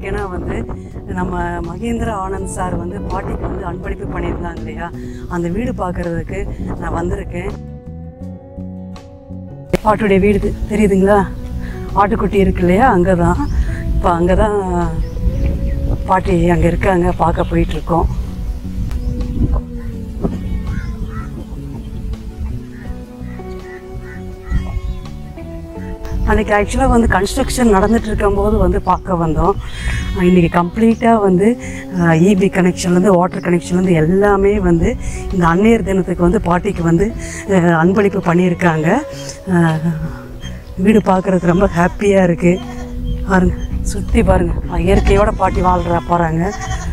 இருக்கேன்னா வந்து நம்ம மகேந்திர ஆனந்த் சார் வந்து பாட்டிக்கு வந்து அன்பளிப்பு பண்ணியிருந்தாங்க இல்லையா அந்த வீடு பார்க்கறதுக்கு நான் வந்திருக்கேன் பாட்டுடைய வீடு தெ- தெரியுதுங்களா ஆட்டுக்குட்டி இருக்கு இல்லையா அங்கே தான் இப்போ அங்கே தான் பாட்டி அங்கே இருக்காங்க பார்க்க போயிட்டுருக்கோம் அன்றைக்கி ஆக்சுவலாக வந்து கன்ஸ்ட்ரக்ஷன் நடந்துட்டு இருக்கும்போது வந்து பார்க்க வந்தோம் இன்றைக்கி கம்ப்ளீட்டாக வந்து இபி கனெக்ஷன்லேருந்து வாட்டர் கனெக்ஷன்லேருந்து எல்லாமே வந்து இந்த அன்னையர் தினத்துக்கு வந்து பாட்டிக்கு வந்து அஹ், அன்பளிப்பு பண்ணியிருக்காங்க அஹ், வீடு பார்க்குறதுக்கு ரொம்ப ஹாப்பியாக இருக்குது பாருங்க சுற்றி பாருங்கள் இயற்கையோட பாட்டி வாழ்கிற போகிறாங்க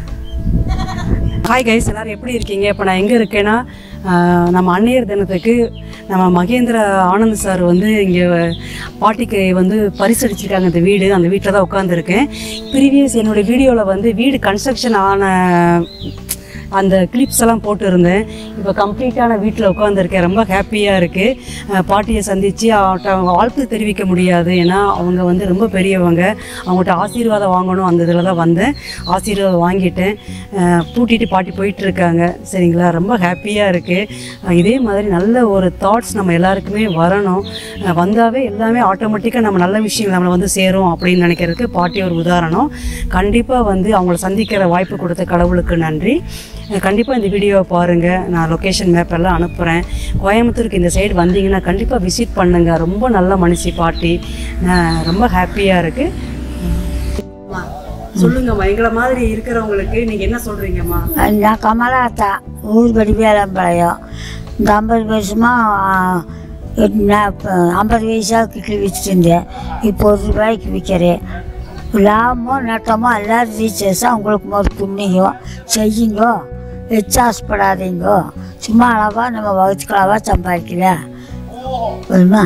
ஹாய் கைஸ் எல்லாரும் எப்படி இருக்கீங்க இப்போ நான் எங்கே இருக்கேன்னா ஆஹ், நம்ம அன்னையர் தினத்துக்கு நம்ம மகேந்திர ஆனந்த் சார் வந்து இங்கே பாட்டிக்கு வந்து பரிசளிச்சிருக்காங்க இந்த வீடு அந்த வீட்டில் தான் உட்காந்துருக்கேன் ப்ரீவியஸ் என்னோடய வீடியோவில் வந்து வீடு கன்ஸ்ட்ரக்ஷன் ஆன அந்த கிளிப்ஸ் எல்லாம் போட்டு இருந்தேன் இப்போ கம்ப்ளீட்டான வீட்டில் உட்காந்துருக்கேன் ரொம்ப ஹாப்பியாக இருக்குது பாட்டியை சந்தித்து அவட்ட அவங்க வாழ்த்து தெரிவிக்க முடியாது ஏன்னா அவங்க வந்து ரொம்ப பெரியவங்க அவங்கள்ட்ட ஆசீர்வாதம் வாங்கணும் அந்த இதில் தான் வந்தேன் ஆசீர்வாதம் வாங்கிட்டேன் அஹ் பூட்டிட்டு பாட்டி போயிட்டு இருக்காங்க சரிங்களா ரொம்ப ஹாப்பியாக இருக்குது இதே மாதிரி நல்ல ஒரு தாட்ஸ் நம்ம எல்லாருக்குமே வரணும் அஹ் வந்தாவே எல்லாமே ஆட்டோமேட்டிக்காக நம்ம நல்ல விஷயங்கள் நம்மளை வந்து சேரும் அப்படின்னு நினைக்கிறதுக்கு பாட்டி ஒரு உதாரணம் கண்டிப்பாக வந்து அவங்கள சந்திக்கிற வாய்ப்பு கொடுத்த கடவுளுக்கு நன்றி கண்டிப்பாக இந்த வீடியோவை பாருங்கள் நான் லொக்கேஷன் மேப் எல்லாம் அனுப்புகிறேன் கோயம்புத்தூருக்கு இந்த சைடு வந்தீங்கன்னா கண்டிப்பாக விசிட் பண்ணுங்கள் ரொம்ப நல்ல மனுஷி பாட்டி நான் ரொம்ப ஹாப்பியாக இருக்குது சொல்லுங்கம்மா எங்களை மாதிரி இருக்கிறவங்களுக்கு நீங்கள் என்ன சொல்கிறீங்கம்மா நான் கமலாத்தா ஊர் படி வேலம்பாளையம் இந்த ஐம்பது வருஷமாக நான் இப்போ ஐம்பது வயசாக கிட்லி வச்சுட்டு இருந்தேன் இப்போ ஒரு ரூபாய்க்கு விற்கிறேன் லாபமோ நட்டமோ எல்லோரும் ரீச்சர்ஸாக உங்களுக்கு ஒரு புண்ணியம் செய்யுங்க எச்சாசப்படாதீங்க சும்மா அளவாக நம்ம வகுத்துக்களாவாக சம்பாதிக்கல வருமா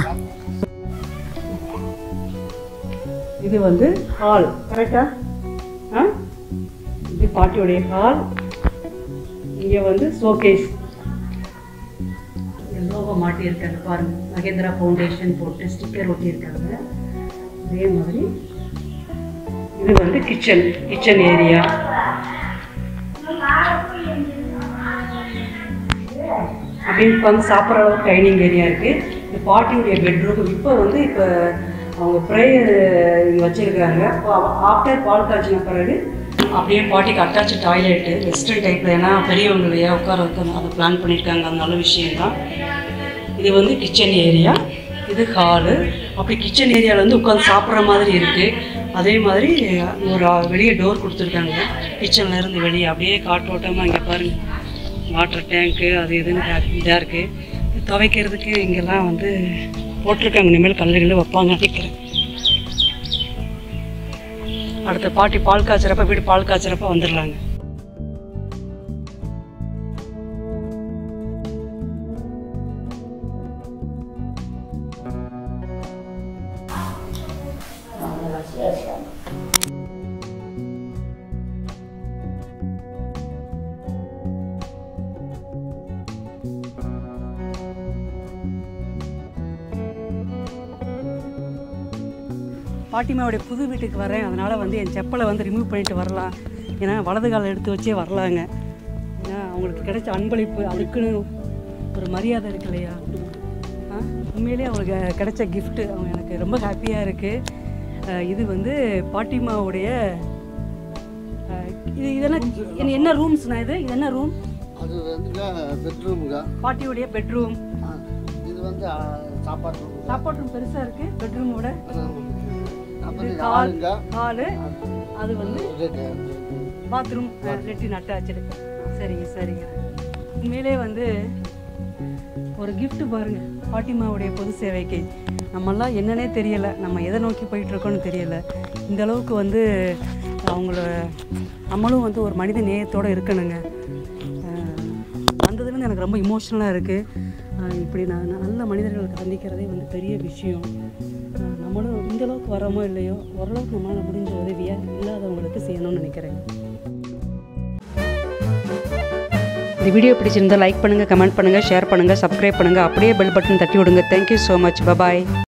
இது வந்து ஹால் கரெக்டா ஆ இது பாட்டியோடைய ஹால் இங்கே வந்து ஷோகேஸ் லோகோ மாட்டியிருக்காங்க பாருங்க மகேந்திரா ஃபவுண்டேஷன் போட்டு ஸ்டிக்கர் ஒட்டியிருக்காங்க அதே மாதிரி இது வந்து கிச்சன் கிச்சன் ஏரியா அப்படின்னு உட்காந்து சாப்பிட்ற அளவுக்கு டைனிங் ஏரியா இருக்குது இந்த பாட்டியுடைய பெட்ரூம் இப்போ வந்து இப்போ அவங்க ப்ரேயர் வச்சுருக்காங்க ஆஃப்டர் பால் காய்ச்சின பிறகு அப்படியே பாட்டிக்கு அட்டாச் டாய்லெட்டு வெஸ்டர்ன் டைப்பில் ஏன்னா பெரியவங்க இல்லையா உட்கார வைக்கணும் அதை பிளான் பண்ணியிருக்காங்க அது நல்ல விஷயம்தான் இது வந்து கிச்சன் ஏரியா இது ஹாலு அப்படி கிச்சன் ஏரியாவில் வந்து உட்காந்து சாப்பிட்ற மாதிரி இருக்குது அதே மாதிரி ஒரு வெளியே டோர் கொடுத்துருக்காங்க கிச்சன்ல இருந்து வெளியே அப்படியே காற்றோட்டமாக இங்கே பாருங்கள் வாட்டர் டேங்க்கு அது இதுன்னு இதாக இருக்குது துவைக்கிறதுக்கு இங்கெல்லாம் வந்து போட்டிருக்காங்க இனிமேல் கல்லுகள் வைப்பாங்க நினைக்கிறேன் அடுத்த பாட்டி பால் காய்ச்சறப்ப வீடு பால் காய்ச்சறப்ப வந்துடலாங்க பாட்டிமாவுடைய புது வீட்டுக்கு வரேன் அதனால் வந்து என் செப்பலை வந்து ரிமூவ் பண்ணிட்டு வரலாம் ஏன்னா வலது காலை எடுத்து வச்சே வரலாங்க ஏன்னா அவங்களுக்கு கிடைச்ச அன்பளிப்பு அதுக்குன்னு ஒரு மரியாதை இருக்கு இல்லையா ஆ உண்மையிலேயே அவங்களுக்கு கிடைச்ச கிஃப்ட்டு அவங்க எனக்கு ரொம்ப ஹாப்பியாக இருக்குது இது வந்து பாட்டிமாவுடைய அஹ், இது இதெல்லாம் என்ன- என்ன ரூம்ஸ்ண்ணா இது இது என்ன ரூம் அது வந்து பெட்ரூமுங்க பாட்டியுடைய பெட்ரூம் இது வந்து ஆ, சாப்பாடு room. சாப்பாடு ரூம் பெருசாக இருக்குது பெட்ரூமோட அப்புறம் இது ஹால் ஆளுங்க ஹாலு அது வந்து இது பாத்ரூம் லெட்டின் அட்டாச்சு சரிங்க சரிங்க உண்மையிலே வந்து ஒரு gift பாருங்க பாட்டிமாவுடைய பொது சேவைக்கு நம்மெல்லாம் என்னன்னே தெரியலை நம்ம எதை நோக்கி போயிட்டு இருக்கோம்னு தெரியல இந்த அளவுக்கு வந்து அவங்கள நம்மளும் வந்து ஒரு மனித நேயத்தோடு இருக்கணுங்க அஹ் வந்ததுலேருந்து எனக்கு ரொம்ப இமோஷ்னலாக இருக்குது இப்படி நான் நான் நல்ல மனிதர்களுக்கு சந்திக்கிறதே வந்து பெரிய விஷயம் அஹ் நம்மளும் இந்த அளவுக்கு வரோமோ இல்லையோ ஓரளவுக்கு நம்மளால் முடிஞ்ச உதவியை இல்லாதவங்களுக்கு செய்யணும்னு நினைக்கிறேன் இந்த வீடியோ பிடிச்சிருந்தா லைக் பண்ணுங்கள் கமெண்ட் பண்ணுங்கள் ஷேர் பண்ணுங்கள் சப்ஸ்கிரைப் பண்ணுங்கள் அப்படியே பெல் பட்டன் தட்டி விடுங்க தேங்க்யூ ஸோ மச் பபாய்